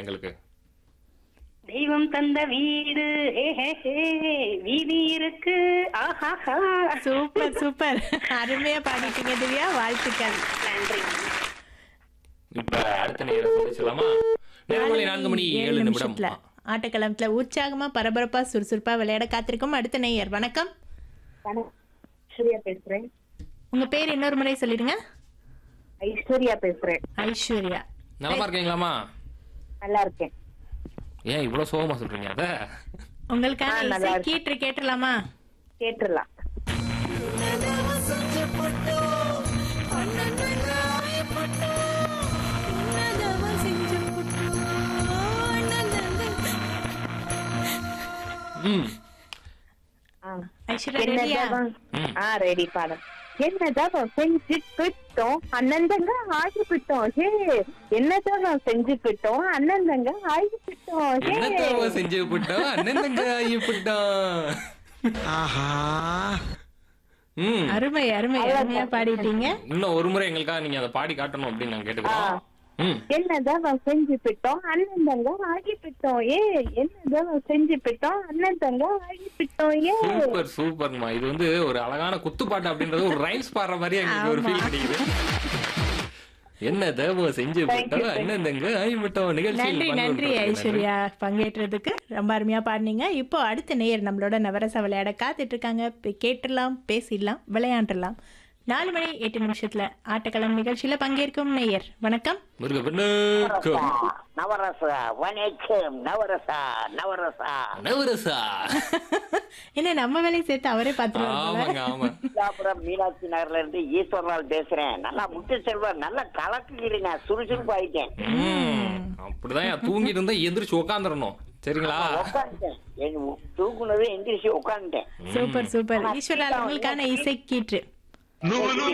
எங்களுக்கு தெய்வம் தந்த வீடு ஹே ஹே ஹே வீதி இருக்கு ஆஹாஹா சூப்பர் சூப்பர் அருமையா பாடிட்டீங்க திவ்யா வாழ்த்துக்கள் நன்றி இப்ப அடுத்த நேரம் சந்திச்சலாமா நேரமலை நான்கு மணி ஏழு நிமிடம் நிமிஷத்துல ஆட்டக்களத்துல உற்சாகமா பரபரப்பா சுறுசுறுப்பா விளையாட காத்திருக்கும் அடுத்த நேயர் வணக்கம் ஐஸ்வர்யா பேசுறேன் உங்க பேர் இன்னொரு முறை சொல்லிடுங்க ஐஸ்வர்யா பேசுறேன் ஐஸ்வர்யா நலமா இருக்கீங்களாமா நல்லா இருக்கேன் ஏன் இவ்வளவு சோகமா சொல்றீங்க அத உங்களுக்கான ஆ, நல்லா இசை இருக்கு. கீற்று கேட்டுலாமா கேட்டுடலாம் ம் ஆ. ஐஸ்வர்யா ரெடியா என்னதான் ம். ஆ ரெடி பாடம் என்னதான் செஞ்சுக்கிட்டோம் அண்ணந்தங்க ஆகிவிட்டோம் ஹே என்னதான் செஞ்சுக்கிட்டோம் அண்ணந்தங்க ஆகிவிட்டோம் ஹே என்னத்தவ செஞ்சு விட்டோம் அண்ணன் தங்க ஆகி விட்டோம் ஆஹா ம் அருமை அருமை அருமையா பாடிட்டீங்க இன்னும் ஒரு முறை எங்களுக்காக நீங்க அதை பாடி காட்டணும் அப்படின்னு நாங்க கேட்டுக்கிறோம் ம் என்னதான் செஞ்சுக்கிட்டோம் அண்ணந்தங்க ஆகிவிட்டோம் ஏ என்னதான் செஞ்சுக்கிட்டோம் அண்ணந்தங்க ஆகிவிட்டோம் ஏ சூப்பர் சூப்பர்மா இது வந்து ஒரு அழகான குத்துப்பாட்டு அப்படின்றது ஒரு ரைம்ஸ் பாடுற மாதிரி எங்களுக்கு ஒரு ஃபீல் கிடைக்குது என்ன தேவ செஞ்சு விட்டோம் அண்ணன் தங்க ஆகி விட்டோம் நிகழ்ச்சியில் நன்றி பங்கு நன்றி கொண்டதற்கு நன்றி. ஐஸ்வர்யா பங்கேற்றதுக்கு ரொம்ப அருமையா பாடினீங்க இப்போ அடுத்த நேயர் நம்மளோட நவரச விளையாட காத்துட்டு இருக்காங்க போய் கேட்டுடலாம் பேசிடலாம் விளையாண்டுடலாம் நாலு மணி எட்டு நிமிஷத்துல ஆட்டக்களம் நிகழ்ச்சியில பங்கேற்கும் நேயர் வணக்கம் முருக பெண்ணுக்கும் நவரச வணக்கம் நவரசா நவரசா நவரசா என்ன நம்ம வேலையை சேர்த்து அவரே பார்த்துருவாங்க ஆமாங்க ஆமா வில்லாபுரம் மீனாட்சி நகர்ல இருந்து ஈஸ்வரலால் பேசுறேன் நல்லா முத்து செல்வம் நல்லா கலக்குகிறீங்க சுறுசுறுப்பு ஆயிட்டேன் ம், அப்படிதான் ஏன் தூங்கிட்டு இருந்தா எந்திரிச்சு உட்காந்துடணும் சரிங்களா உட்காந்துட்டேன் என் தூக்குனது எந்திரிச்சு உட்காந்துட்டேன் சூப்பர் சூப்பர் ஈஸ்வரா உங்களுக்கான இசை கீற்று நூலு